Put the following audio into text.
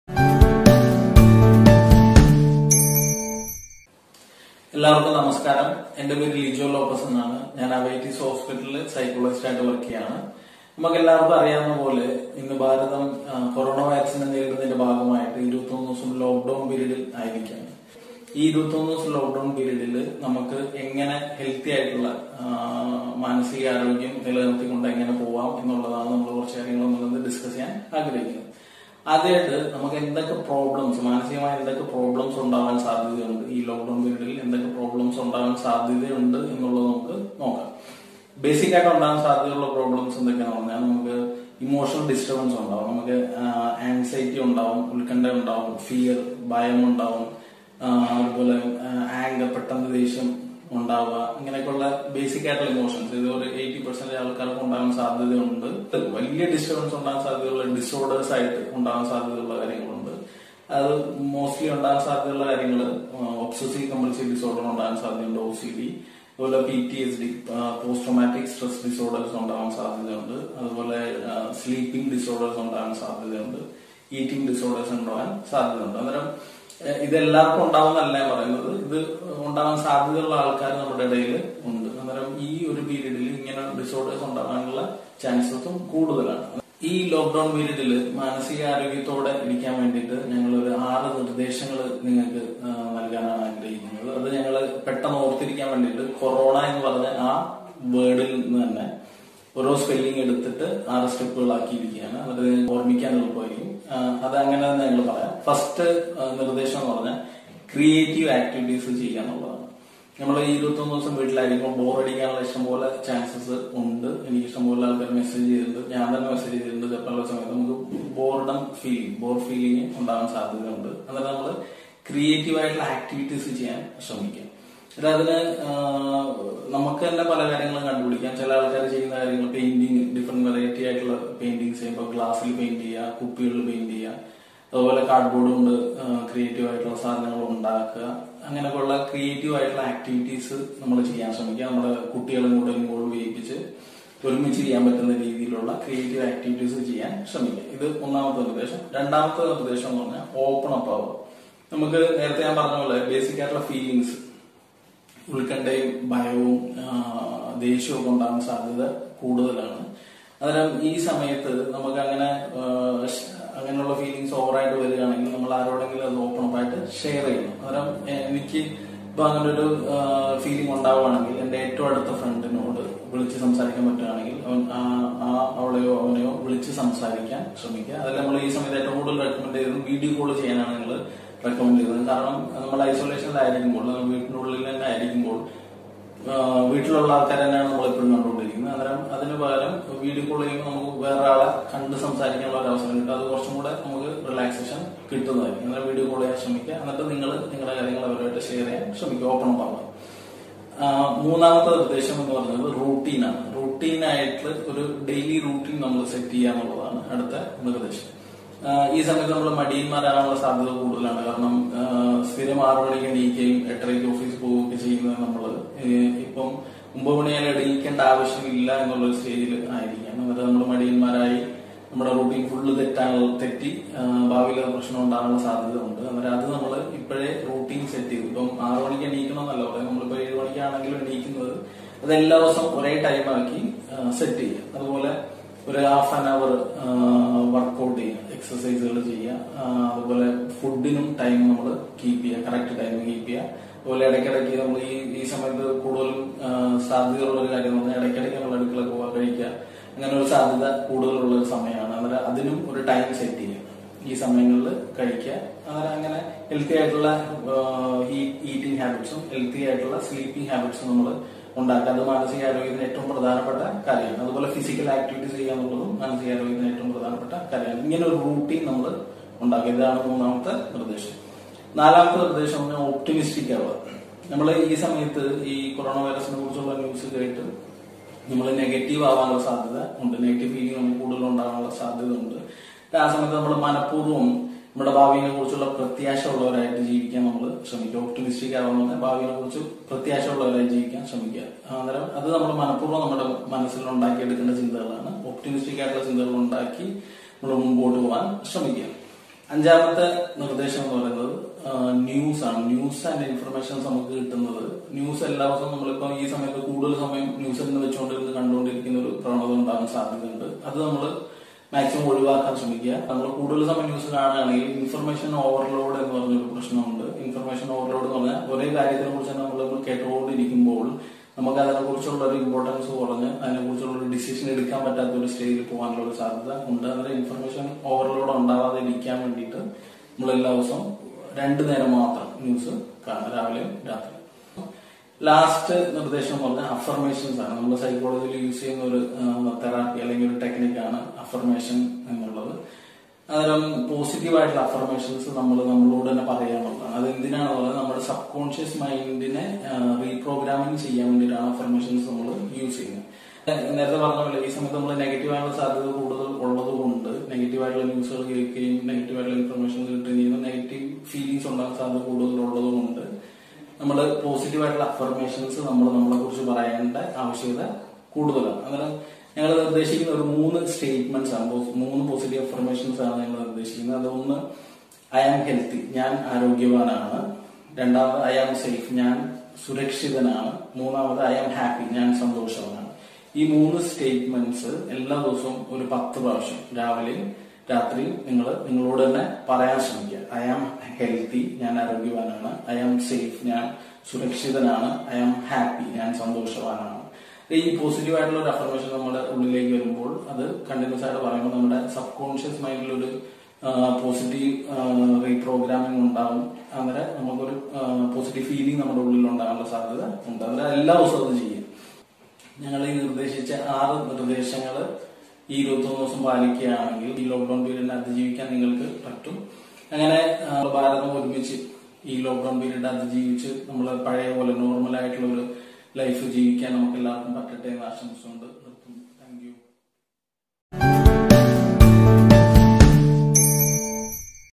എല്ലാവർക്കും നമസ്കാരം എന്റെ പേര് ലിജോ ലോപ്പസ് എന്നാണ് ഞാൻ അവൈറ്റീസ് ഹോസ്പിറ്റലിൽ സൈക്കോളജിസ്റ്റ് ആയിട്ട് വർക്ക് ചെയ്യാണ് നമുക്ക് എല്ലാവർക്കും അറിയാവുന്ന പോലെ ഇന്ന് ഭാരതം ആ, കൊറോണ വാക്സിനെ നേരിടുന്നതിന്റെ ഭാഗമായിട്ട് ഇരുപത്തൊന്ന് ദിവസം ലോക്ക്ഡൌൺ പീരീഡിൽ ആയിരിക്കുകയാണ് ഈ ഇരുപത്തൊന്ന് ദിവസം ലോക്ക്ഡൌൺ പീരീഡിൽ നമുക്ക് എങ്ങനെ ഹെൽത്തി ആയിട്ടുള്ള ആ, മാനസികാരോഗ്യം നിലനിർത്തിക്കൊണ്ട് എങ്ങനെ പോവാം എന്നുള്ളതാണ് നമ്മൾ കുറച്ച് കാര്യങ്ങൾ നമ്മൾ ഡിസ്കസ് ചെയ്യാൻ ആഗ്രഹിക്കുന്നത് ആദ്യമായിട്ട് നമുക്ക് എന്തൊക്കെ പ്രോബ്ലംസ് മാനസികമായ എന്തൊക്കെ പ്രോബ്ലംസ് ഉണ്ടാവാൻ സാധ്യതയുണ്ട് ഈ ലോക്ക്ഡൌൺ പീരീഡിൽ എന്തൊക്കെ പ്രോബ്ലംസ് ഉണ്ടാവാൻ സാധ്യതയുണ്ട് എന്നുള്ളത് നമുക്ക് നോക്കാം ബേസിക് ആയിട്ട് ഉണ്ടാകാൻ സാധ്യതയുള്ള പ്രോബ്ലംസ് എന്തൊക്കെയാണെന്ന് പറഞ്ഞാൽ നമുക്ക് ഇമോഷണൽ ഡിസ്റ്റർബൻസ് ഉണ്ടാവും നമുക്ക് ആൻസൈറ്റി ഉണ്ടാവും ഉത്കണ്ഠ ഉണ്ടാവും ഫിയർ ഭയം ഉണ്ടാവും ആ, അതുപോലെ ആങ്കർ പെട്ടെന്ന് ദേഷ്യം ഉണ്ടാവുക ഇങ്ങനെയൊക്കെയുള്ള ബേസിക് ആയിട്ടുള്ള ഇമോഷൻസ് ഇത് ഒരു എയ്റ്റി പെർസെന്റ് ആൾക്കാർക്ക് ഉണ്ടാകാൻ സാധ്യതയുണ്ട് വലിയ ഡിസ്റ്റർബൻസ് ഉണ്ടാകാൻ സാധ്യതയുള്ള ഡിസോർഡേഴ്സ് ആയിട്ട് ഉണ്ടാകാൻ സാധ്യതയുള്ള കാര്യങ്ങളുണ്ട് അത് മോസ്റ്റ്ലി ഉണ്ടാകാൻ സാധ്യതയുള്ള കാര്യങ്ങൾ ഒബ്സസീവ് കമ്പൾസീവ് ഡിസോർഡർ ഉണ്ടാകാൻ സാധ്യതയുണ്ട് ഒ സി ഡി അതുപോലെ P T S D post traumatic stress disorders ഉണ്ടാകാൻ സാധ്യതയുണ്ട് അതുപോലെ സ്ലീപ്പിംഗ് ഡിസോർഡേഴ്സ് ഉണ്ടാകാൻ സാധ്യതയുണ്ട് ഈറ്റിംഗ് ഡിസോർഡേഴ്സ് ഉണ്ടാകാൻ സാധ്യതയുണ്ട് അന്നേരം ഏഹ് ഇതെല്ലാവർക്കും ഉണ്ടാവുന്നല്ല ഞാൻ പറയുന്നത് ഇത് ഉണ്ടാകാൻ സാധ്യതയുള്ള ആൾക്കാർ നമ്മുടെ ഇടയിൽ ഉണ്ട് അന്നേരം ഈ ഒരു പീരീഡിൽ ഇങ്ങനെ ഡിസോർഡേഴ്സ് ഉണ്ടാകാനുള്ള ചാൻസസും കൂടുതലാണ് ഈ ലോക്ക്ഡൌൺ പീരീഡിൽ മാനസികാരോഗ്യത്തോടെ ഇരിക്കാൻ വേണ്ടിയിട്ട് ഞങ്ങൾ ഒരു ആറ് നിർദ്ദേശങ്ങൾ നിങ്ങൾക്ക് ആ, നൽകാനാണ് ആഗ്രഹിക്കുന്നത് അത് ഞങ്ങൾ പെട്ടെന്ന് ഓർത്തിരിക്കാൻ വേണ്ടിയിട്ട് കൊറോണ എന്ന് പറഞ്ഞ ആ വേർഡിൽ നിന്ന് തന്നെ ഓരോ സ്പെല്ലിംഗ് എടുത്തിട്ട് ആറ് സ്റ്റെപ്പുകളാക്കിയിരിക്കുകയാണ് അത് ഓർമ്മിക്കാൻ എളുപ്പമായിരിക്കും ആ, അത് അങ്ങനെ തന്നെ ഞങ്ങൾ പറയാം ഫസ്റ്റ് നിർദ്ദേശം എന്ന് പറഞ്ഞാൽ ക്രിയേറ്റീവ് ആക്ടിവിറ്റീസ് ചെയ്യുക എന്നുള്ളതാണ് നമ്മൾ ഈ ഇരുപത്തൊന്ന് ദിവസം വീട്ടിലായിരിക്കുമ്പോൾ ബോർ അടിക്കാനുള്ള ഇഷ്ടംപോലെ ചാൻസസ് ഉണ്ട് എനിക്ക് ഇഷ്ടംപോലെ ആൾക്കാർ മെസ്സേജ് ചെയ്തിട്ടുണ്ട് ഞാൻ തന്നെ മെസ്സേജ് ചെയ്തിട്ടുണ്ട് ചിലപ്പോൾ സമയത്ത് നമുക്ക് ബോർഡം ഫീലിംഗ് ബോർ ഫീലിംഗ് ഉണ്ടാകാൻ സാധ്യതയുണ്ട് അന്നേരം നമ്മൾ ക്രിയേറ്റീവ് ആയിട്ടുള്ള ആക്ടിവിറ്റീസ് ചെയ്യാൻ ശ്രമിക്കാം എന്നിട്ട് അതിന് ആ, നമുക്ക് തന്നെ പല കാര്യങ്ങളും കണ്ടുപിടിക്കാം ചില ആൾക്കാർ ചെയ്യുന്ന കാര്യങ്ങൾ പെയിന്റിങ് ഡിഫറെന്റ് വെറൈറ്റി ആയിട്ടുള്ള പെയിന്റിങ്സ് ഇപ്പൊ ഗ്ലാസ്സിൽ പെയിന്റ് ചെയ്യുക കുപ്പികളിൽ പെയിന്റ് ചെയ്യുക അതുപോലെ കാർഡ്ബോർഡ് കൊണ്ട് ക്രിയേറ്റീവ് ആയിട്ടുള്ള സാധനങ്ങൾ ഉണ്ടാക്കുക അങ്ങനെയൊക്കെയുള്ള ക്രിയേറ്റീവ് ആയിട്ടുള്ള ആക്ടിവിറ്റീസ് നമ്മൾ ചെയ്യാൻ ശ്രമിക്കുക നമ്മുടെ കുട്ടികളും കൂടെ ഇൻവോൾവ് ചെയ്യിപ്പിച്ച് ഒരുമിച്ച് ചെയ്യാൻ പറ്റുന്ന രീതിയിലുള്ള ക്രിയേറ്റീവ് ആക്ടിവിറ്റീസ് ചെയ്യാൻ ശ്രമിക്കുക ഇത് ഒന്നാമത്തെ നിർദ്ദേശം രണ്ടാമത്തെ നിർദ്ദേശം എന്ന് പറഞ്ഞാൽ ഓപ്പൺ അപ്പ് ആവുക നമുക്ക് നേരത്തെ ഞാൻ പറഞ്ഞ പോലെ ബേസിക് ആയിട്ടുള്ള ഫീലിങ്സ് ഉത്കണ്ഠയും ഭയവും ആ, ദേഷ്യവും ഒക്കെ ഉണ്ടാകാൻ സാധ്യത കൂടുതലാണ് അന്നേരം ഈ സമയത്ത് നമുക്ക് അങ്ങനെ ആ, ഷ്- അങ്ങനെയുള്ള ഫീലിങ്സ് ഓവറായിട്ട് വരികയാണെങ്കിൽ നമ്മൾ ആരോടെങ്കിലും അത് ഓപ്പൺ അപ്പ് ആയിട്ട് ഷെയർ ചെയ്യണം അന്നേരം എ- എനിക്ക് ഇപ്പൊ അങ്ങനെ ഒരു ഫീലിംഗ് ഉണ്ടാവുകയാണെങ്കിൽ എന്റെ ഏറ്റവും അടുത്ത ഫ്രണ്ടിനോട് വിളിച്ച് സംസാരിക്കാൻ പറ്റുകയാണെങ്കിൽ അവൻ ആ- ആ അവളെയോ അവനെയോ വിളിച്ച് സംസാരിക്കാൻ ശ്രമിക്കുക അതിൽ നമ്മൾ ഈ സമയത്ത് ഏറ്റവും കൂടുതൽ റെക്കമെൻഡ് ചെയ്തത് വീഡിയോ കോൾ ചെയ്യാനാണ് നിങ്ങൾ റെക്കമെൻഡ് ചെയ്തത് കാരണം നമ്മൾ ഐസൊലേഷനിലായിരിക്കുമ്പോൾ നമ്മൾ വീട്ടിനുള്ളിൽ തന്നെ ആയിരിക്കുമ്പോൾ ആ, വീട്ടിലുള്ള ആൾക്കാർ തന്നെയാണ് നമ്മൾ എപ്പോഴും കണ്ടുകൊണ്ടിരിക്കുന്നത് അന്നേരം അതിന് പകരം വീഡിയോ കോൾ ചെയ്യുമ്പോൾ നമുക്ക് വേറെ ആളെ കണ്ട് സംസാരിക്കാനുള്ള ഒരു അവസരം കിട്ടും അത് കുറച്ചും കൂടെ നമുക്ക് റിലാക്സേഷൻ കിട്ടുന്നതായിരിക്കും അന്നേരം വീഡിയോ കോൾ ചെയ്യാൻ ശ്രമിക്കുക എന്നിട്ട് നിങ്ങൾ നിങ്ങളുടെ കാര്യങ്ങൾ അവരുമായിട്ട് ഷെയർ ചെയ്യാൻ ശ്രമിക്കുക ഓപ്പൺ അപ്പ് ആവുക ആ, മൂന്നാമത്തെ നിർദ്ദേശം എന്ന് പറയുന്നത് റൂട്ടീനാണ് റൂട്ടീനായിട്ട് ഒരു ഡെയിലി റൂട്ടീൻ നമ്മൾ സെറ്റ് ചെയ്യുക എന്നുള്ളതാണ് അടുത്ത നിർദ്ദേശം ആ, ഈ സമയത്ത് നമ്മൾ മടിയന്മാരാകാനുള്ള സാധ്യത കൂടുതലാണ് കാരണം ആ, സ്ഥിരം ആറു മണിക്ക് എണീക്കുകയും എട്ടരയ്ക്ക് ഓഫീസിൽ പോവുകയൊക്കെ ചെയ്യുന്നത് നമ്മൾ ഇപ്പം ഒമ്പത് മണിയാൽ എണീക്കേണ്ട ആവശ്യമില്ല എന്നുള്ള ഒരു സ്റ്റേജിൽ ആയിരിക്കാം എന്നിട്ട് നമ്മൾ മടിയന്മാരായി നമ്മുടെ റൂട്ടീൻ ഫുള്ള് തെറ്റാനുള്ള തെറ്റി ആ, ഭാവിയിൽ അത് പ്രശ്നം ഉണ്ടാകാനുള്ള സാധ്യത ഉണ്ട് അന്നേരം അത് നമ്മൾ ഇപ്പോഴേ റൂട്ടീൻ സെറ്റ് ചെയ്തു ഇപ്പം ആറു മണിക്ക് എണീക്കണം എന്നല്ല പറയാം നമ്മളിപ്പോ ഏഴ് മണിക്കാണെങ്കിലും എണീക്കുന്നത് അത് എല്ലാ ദിവസവും ഒരേ ടൈമാക്കി സെറ്റ് ചെയ്യുക അതുപോലെ ഒരു ഹാഫ് ആൻ അവർ വർക്കൗട്ട് ചെയ്യുക എക്സസൈസുകൾ ചെയ്യുക ആ, അതുപോലെ ഫുഡിനും ടൈം നമ്മൾ കീപ്പ് ചെയ്യുക കറക്റ്റ് ടൈം കീപ്പ് ചെയ്യുക അതുപോലെ ഇടയ്ക്കിടയ്ക്ക് നമ്മൾ ഈ ഈ സമയത്ത് കൂടുതലും ആ, സാധ്യതയുള്ള ഒരു കാര്യം എന്ന് പറഞ്ഞാൽ ഇടയ്ക്കിടയ്ക്ക് നമ്മൾ അടുക്കള പോകാൻ കഴിക്കുക അങ്ങനെ ഒരു സാധ്യത കൂടുതലുള്ള ഒരു സമയമാണ് അന്നേരം അതിനും ഒരു ടൈം സെറ്റ് ചെയ്യുക ഈ സമയങ്ങളിൽ കഴിക്കുക അന്നേരം അങ്ങനെ ഹെൽത്തി ആയിട്ടുള്ള ഈറ്റിംഗ് ഹാബിറ്റ്സും ഹെൽത്തി ആയിട്ടുള്ള സ്ലീപ്പിംഗ് ഹാബിറ്റ്സും നമ്മൾ ഉണ്ടാക്കുക അത് മാനസികാരോഗ്യത്തിന് ഏറ്റവും പ്രധാനപ്പെട്ട കാര്യമാണ് അതുപോലെ ഫിസിക്കൽ ആക്ടിവിറ്റീസ് ചെയ്യുക എന്നുള്ളതും മാനസികാരോഗ്യത്തിന് ഏറ്റവും പ്രധാനപ്പെട്ട കാര്യമാണ് ഇങ്ങനെ ഒരു റൂട്ടീൻ നമ്മൾ ഉണ്ടാക്കുക ഇതാണ് മൂന്നാമത്തെ നിർദ്ദേശം നാലാമത്തെ നിർദ്ദേശം പറഞ്ഞാൽ ഓപ്റ്റിമിസ്റ്റിക് ആവുക നമ്മൾ ഈ സമയത്ത് ഈ കൊറോണ വൈറസിനെ കുറിച്ചുള്ള ന്യൂസ് കേട്ട് നമ്മൾ നെഗറ്റീവ് ആവാനുള്ള സാധ്യത ഉണ്ട് നെഗറ്റീവ് ഫീലിംഗ് നമുക്ക് കൂടുതൽ ഉണ്ടാകാനുള്ള സാധ്യത ഉണ്ട് ആ സമയത്ത് നമ്മൾ മനഃപൂർവ്വം നമ്മുടെ ഭാവിയെ കുറിച്ചുള്ള പ്രത്യാശ ഉള്ളവരായിട്ട് ജീവിക്കാൻ നമ്മൾ ശ്രമിക്കുക ഓപ്റ്റിമിസ്റ്റിക് ആവുന്ന ഭാവിയെ കുറിച്ച് പ്രത്യാശ ഉള്ളവരായി ജീവിക്കാൻ ശ്രമിക്കുക അന്നേരം അത് നമ്മൾ മനഃപൂർവ്വം നമ്മുടെ മനസ്സിൽ ഉണ്ടാക്കിയെടുക്കേണ്ട ചിന്തകളാണ് ഓപ്റ്റിമിസ്റ്റിക് ആയിട്ടുള്ള ചിന്തകൾ ഉണ്ടാക്കി നമ്മൾ മുമ്പോട്ട് പോകാൻ ശ്രമിക്കുക അഞ്ചാമത്തെ നിർദ്ദേശം എന്ന് പറയുന്നത് ന്യൂസ് ആണ് ന്യൂസ് ആൻഡ് ഇൻഫർമേഷൻസ് നമുക്ക് കിട്ടുന്നത് ന്യൂസ് എല്ലാ ദിവസവും നമ്മളിപ്പോ ഈ സമയത്ത് കൂടുതൽ സമയം ന്യൂസിൽ നിന്ന് വെച്ചുകൊണ്ടിരുന്ന് കണ്ടുകൊണ്ടിരിക്കുന്ന ഒരു പ്രവണത ഉണ്ടാകാൻ സാധ്യതയുണ്ട് അത് നമ്മൾ മാക്സിമം ഒഴിവാക്കാൻ ശ്രമിക്കുക നമ്മൾ കൂടുതൽ സമയം ന്യൂസ് കാണുകയാണെങ്കിൽ ഇൻഫർമേഷൻ ഓവർലോഡ് എന്ന് പറഞ്ഞൊരു പ്രശ്നമുണ്ട് ഇൻഫർമേഷൻ ഓവർലോഡ് എന്ന് പറഞ്ഞാൽ ഒരേ കാര്യത്തിനെ കുറിച്ച് നമ്മൾ കേട്ടുകൊണ്ടിരിക്കുമ്പോൾ നമുക്ക് അതിനെ കുറിച്ചുള്ള ഒരു ഇമ്പോർട്ടൻസ് കുറഞ്ഞ് അതിനെ കുറിച്ചുള്ള ഒരു ഡിസിഷൻ എടുക്കാൻ പറ്റാത്ത ഒരു സ്റ്റേജിൽ പോകാനുള്ള ഒരു സാധ്യത ഉണ്ട് അന്നേരം ഇൻഫർമേഷൻ ഓവർലോഡ് ഉണ്ടാവാതെ ഇരിക്കാൻ വേണ്ടിയിട്ട് നമ്മൾ എല്ലാ ദിവസവും രണ്ടു നേരം മാത്രം ന്യൂസ് കാണാം രാവിലെയും രാത്രി ലാസ്റ്റ് നിർദ്ദേശം എന്ന് പറഞ്ഞാൽ അഫർമേഷൻസ് ആണ് നമ്മൾ സൈക്കോളജിയിൽ യൂസ് ചെയ്യുന്ന ഒരു തെറാപ്പി അല്ലെങ്കിൽ ഒരു ടെക്നിക്കാണ് അഫർമേഷൻ എന്നുള്ളത് അന്നേരം പോസിറ്റീവ് ആയിട്ടുള്ള അഫർമേഷൻസ് നമ്മൾ നമ്മളോട് തന്നെ പറയാനുള്ളതാണ് അത് എന്തിനാണ് പറയുന്നത് നമ്മുടെ സബ് കോൺഷ്യസ് മൈൻഡിനെ റീപ്രോഗ്രാമിംഗ് ചെയ്യാൻ വേണ്ടിയിട്ടാണ് അഫർമേഷൻസ് നമ്മൾ യൂസ് ചെയ്യുന്നത് നേരത്തെ പറഞ്ഞ പോലെ ഈ സമയത്ത് നമ്മൾ നെഗറ്റീവ് ആയിട്ടുള്ള സാധ്യത കൂടുതൽ ഉള്ളത് കൊണ്ട് നെഗറ്റീവ് ആയിട്ടുള്ള ന്യൂസുകൾ കേൾക്കുകയും നെഗറ്റീവ് ആയിട്ടുള്ള ഇൻഫർമേഷൻ കിട്ടുകയും ചെയ്യുന്ന നെഗറ്റീവ് ഫീലിങ്സ് ഉണ്ടാകാൻ സാധ്യത കൂടുതൽ ഉള്ളത് കൊണ്ട് നമ്മൾ പോസിറ്റീവ് ആയിട്ടുള്ള അഫർമേഷൻസ് നമ്മൾ നമ്മളെ കുറിച്ച് പറയേണ്ട ആവശ്യകത കൂടുതലാണ് അന്നേരം ഞങ്ങൾ നിർദ്ദേശിക്കുന്ന ഒരു മൂന്ന് സ്റ്റേറ്റ്മെന്റ്സ് ആണ് മൂന്ന് പോസിറ്റീവ് അഫർമേഷൻസ് ആണ് ഞങ്ങൾ നിർദ്ദേശിക്കുന്നത് അതൊന്ന് ഐ ആം ഹെൽത്തി ഞാൻ ആരോഗ്യവാനാണ് രണ്ടാമത് ഐ ആം സേഫ് ഞാൻ സുരക്ഷിതനാണ് മൂന്നാമത് ഐ ആം ഹാപ്പി ഞാൻ സന്തോഷവാനാണ് ഈ മൂന്ന് സ്റ്റേറ്റ്മെന്റ്സ് എല്ലാ ദിവസവും ഒരു പത്ത് പ്രാവശ്യം രാവിലെയും രാത്രിയും നിങ്ങൾ നിങ്ങളോട് തന്നെ പറയാൻ ശ്രമിക്കുക ഐ ആം ഹെൽത്തി ഞാൻ ആരോഗ്യവാനാണ് ഐ ആം സേഫ് ഞാൻ സുരക്ഷിതനാണ് ഐ ആം ഹാപ്പി ഞാൻ സന്തോഷവാനാണ് ഈ പോസിറ്റീവ് ആയിട്ടുള്ള ഒരു അഫർമേഷൻ നമ്മുടെ ഉള്ളിലേക്ക് വരുമ്പോൾ അത് കണ്ടിന്യൂസ് ആയിട്ട് പറയുമ്പോൾ നമ്മുടെ സബ് കോൺഷ്യസ് മൈൻഡിൽ ഒരു പോസിറ്റീവ് റീപ്രോഗ്രാമിംഗ് ഉണ്ടാവും അങ്ങനെ നമുക്കൊരു പോസിറ്റീവ് ഫീലിംഗ് നമ്മുടെ ഉള്ളിൽ ഉണ്ടാകാനുള്ള സാധ്യത ഉണ്ട് അന്നേരം എല്ലാ ദിവസവും അത് ചെയ്യും ഞങ്ങൾ ഈ നിർദ്ദേശിച്ച ആറ് നിർദ്ദേശങ്ങൾ ഈ ഇരുപത്തൊന്ന് ദിവസം പാലിക്കുകയാണെങ്കിൽ ഈ ലോക്ക്ഡൌൺ പീരീഡിനെ അതിജീവിക്കാൻ നിങ്ങൾക്ക് പറ്റും അങ്ങനെ ഭാരതം ഒരുമിച്ച് ഈ ലോക്ക്ഡൌൺ പീരീഡ് അതിജീവിച്ച് നമ്മൾ പഴയ പോലെ നോർമൽ ആയിട്ടുള്ള ഒരു ലൈഫ് ജീവിക്കാൻ നമുക്ക് എല്ലാവർക്കും പറ്റട്ടെ എന്ന് ആശംസിച്ചുകൊണ്ട് നിർത്തുന്നു